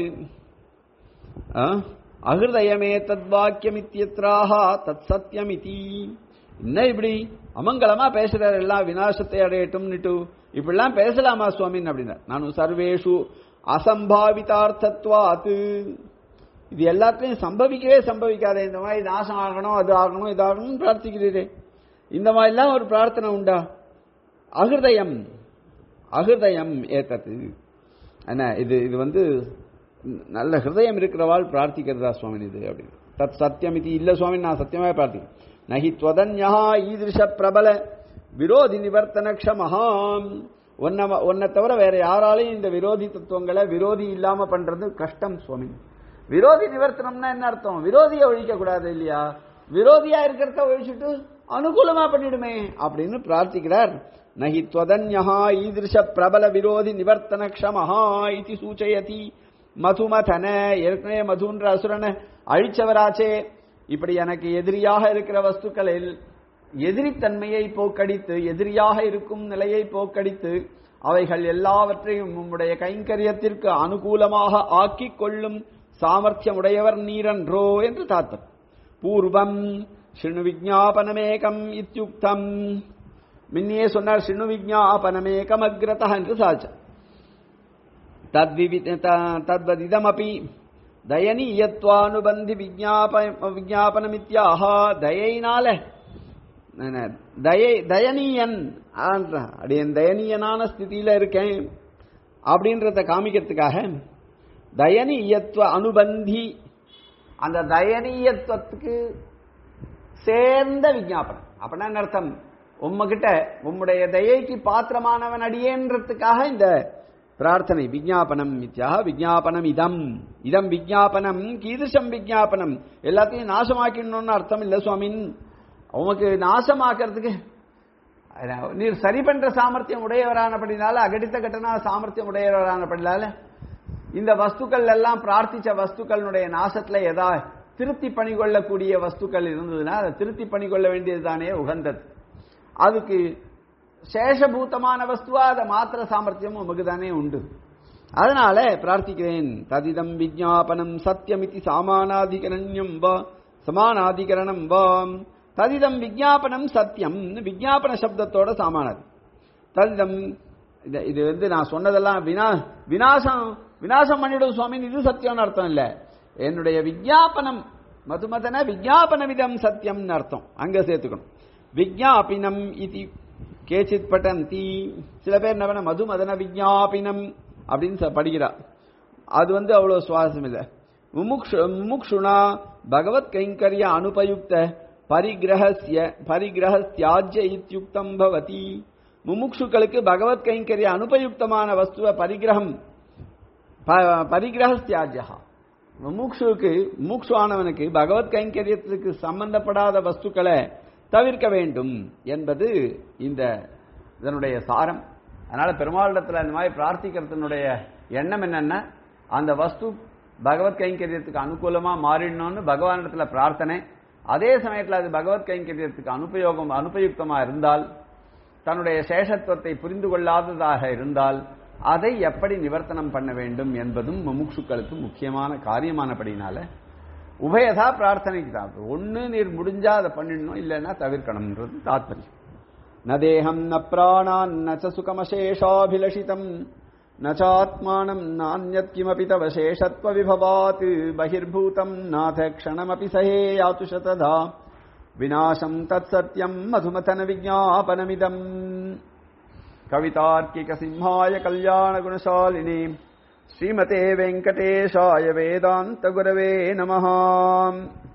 அகிருதயமே தத்வாக்கியமித்யத்ராக தத் சத்தியமிதி என்ன இப்படி அமங்கலமா பேசுறாரு எல்லாம் விநாசத்தை அடையட்டும்னுட்டு இப்படிலாம் பேசலாமா சுவாமின் அப்படின்னா நானும் சர்வேஷு அசம்பாவிதார்த்தத்வாத் இது எல்லாத்தையும் சம்பவிக்கவே சம்பவிக்காத இந்த மாதிரி நாசம் ஆகணும் அது ஆகணும் இது ஆகணும்னு பிரார்த்திக்கிறீரே இந்த மாதிரிலாம் ஒரு பிரார்த்தனை உண்டா அகிருதயம் அகிருதயம் ஏத்தது என்ன இது இது வந்து நல்ல ஹிருதயம் இருக்கிறவாள் பிரார்த்திக்கிறதா சுவாமி இது அப்படின்னு தத் சத்தியம் இது இல்ல சுவாமி நான் சத்தியமாக பிரார்த்திக்கிறேன் நகி துவதன்யா ஈதிருஷ பிரபல விரோதி நிவர்த்தன க்ஷமஹாம் உன்னை உன்னை தவிர வேற யாராலையும் இந்த விரோதி தத்துவங்களை விரோதி இல்லாம பண்றது கஷ்டம் சுவாமி விரோதி நிவர்த்தனம்னா என்ன அர்த்தம் விரோதியை ஒழிக்க கூடாது இல்லையா விரோதியா இருக்கிறத ஒழிச்சுட்டு அனுகூலமா பண்ணிடுமே அப்படின்னு பிரார்த்திக்கிறார் நகி துவதன்யா ஈதிருஷ பிரபல விரோதி நிவர்த்தன க்ஷமஹா இது சூச்சயதி மதுமதன ஏற்கனவே மதுன்ற அசுரனை அழிச்சவராச்சே இப்படி எனக்கு எதிரியாக இருக்கிற வஸ்துக்களில் எதிரித்தன்மையை போக்கடித்து எதிரியாக இருக்கும் நிலையை போக்கடித்து அவைகள் எல்லாவற்றையும் உம்முடைய கைங்கரியத்திற்கு அனுகூலமாக ஆக்கிக் கொள்ளும் சாமர்த்தியமுடையவர் நீரன்றோ என்று தாத்தம் பூர்வம் சிணு விஜாபனமேகம் இத்தியுக்தம் மின்னியே சொன்னார் சிணு விஜாபனமேகம் அக்ரதா என்று சாச்சம் தத்வதிதமபி தயனீயத்வானுபந்தி விஜாப விஜாபனமித்யாக தயைனால தயை தயனீயன் அடியன் தயனீயனான ஸ்திதியில இருக்கேன் அப்படின்றத காமிக்கிறதுக்காக தயனீயத்துவ அனுபந்தி அந்த தயனீயத்துவத்துக்கு சேர்ந்த விஜாபனம் அப்படின்னா என்ன அர்த்தம் உம்மகிட்ட உம்முடைய தயைக்கு பாத்திரமானவன் அடியேன்றதுக்காக இந்த பிரார்த்தனை விஜாபனம் மித்யாக விஜாபனம் இதம் இதம் விஜாபனம் கீதசம் விஜாபனம் எல்லாத்தையும் நாசமாக்கிடணும்னு அர்த்தம் இல்ல சுவாமின் உமக்கு நாசமாக்கிறதுக்கு நீர் சரி பண்ற சாமர்த்தியம் உடையவரானபடினால அகடித்த கட்டணா சாமர்த்தியம் உடையவரானபடினால இந்த வஸ்துக்கள் எல்லாம் பிரார்த்திச்ச வஸ்துக்களுடைய நாசத்துல எதா திருத்தி பணிகொள்ளக்கூடிய வஸ்துக்கள் இருந்ததுன்னா அதை திருத்தி பணிகொள்ள வேண்டியதுதானே உகந்தது அதுக்கு சேஷபூதமான வஸ்துவா அதை மாத்திர சாமர்த்தியம் உமக்கு தானே உண்டு அதனால பிரார்த்திக்கிறேன் ததிதம் விஜாபனம் சத்தியமிதி சாமானாதிகரண்யம் வா சமானாதிகரணம் வா ததிதம் விஜாபனம் சத்தியம் விஜாபன சப்தத்தோட சாமானது ததிதம் இது வந்து நான் சொன்னதெல்லாம் வினா வினாசம் வினாசம் பண்ணிடும் சுவாமி இது சத்தியம்னு அர்த்தம் இல்ல என்னுடைய விஜாபனம் மதுமதன விஜாபனவிதம் சத்தியம்னு அர்த்தம் அங்க சேர்த்துக்கணும் விஜாபினம் இது கேச்சித் பட்டந்தி சில பேர் என்ன பண்ண மதுமதன விஜாபினம் அப்படின்னு படிக்கிறா அது வந்து அவ்வளவு சுவாசம் இல்லை முமுக்ஷுனா பகவத் கைங்கரிய அனுபயுக்த பரிகிரகசிய பரிகிரகஸ்தியாஜ்ய இத்தியுக்தம் பவதி முமுக்ஷுக்களுக்கு பகவத் கைங்கரிய அனுபயுக்தமான வஸ்துவ பரிகிரகம் பரிகிரகஸ்தியாஜ்யா முமுக்ஷுக்கு மூக்ஷு ஆனவனுக்கு பகவத் கைங்கரியத்துக்கு சம்பந்தப்படாத வஸ்துக்களை தவிர்க்க வேண்டும் என்பது இந்த இதனுடைய சாரம் அதனால பெருமாளிடத்தில் இந்த மாதிரி பிரார்த்திக்கிறதுனுடைய எண்ணம் என்னன்னா அந்த வஸ்து பகவத் கைங்கரியத்துக்கு அனுகூலமா மாறிடணும்னு பகவானிடத்துல பிரார்த்தனை அதே சமயத்தில் அது பகவத் கைங்கரியத்துக்கு அனுபயோகம் அனுபயுக்தமா இருந்தால் தன்னுடைய சேஷத்துவத்தை புரிந்து கொள்ளாததாக இருந்தால் அதை எப்படி நிவர்த்தனம் பண்ண வேண்டும் என்பதும் முமுட்சுக்களுக்கு முக்கியமான காரியமானபடினால உபயதா பிரார்த்தனைக்கு தான் ஒன்னு நீர் முடிஞ்சா அதை பண்ணிடணும் இல்லைன்னா தவிர்க்கணும்ன்றது தாத்பரியம் ந தேகம் ந பிராணான் ந ச சுகமசேஷாபிலஷிதம் ந சாத்மானம் நானியத் கிமபி தவ சேஷத்வ விபவாத் பகிர்பூதம் நாத க்ஷணமபி சஹே யாத்து சததா விநாசம் தத் சத்யம் மதுமதன விஜாபனமிதம் கவிதார்க்கிக சிம்ஹாய கல்யாண குணசாலினி ஸ்ரீமதே வெங்கடேஷாய வேதாந்த குரவே நமஹாம்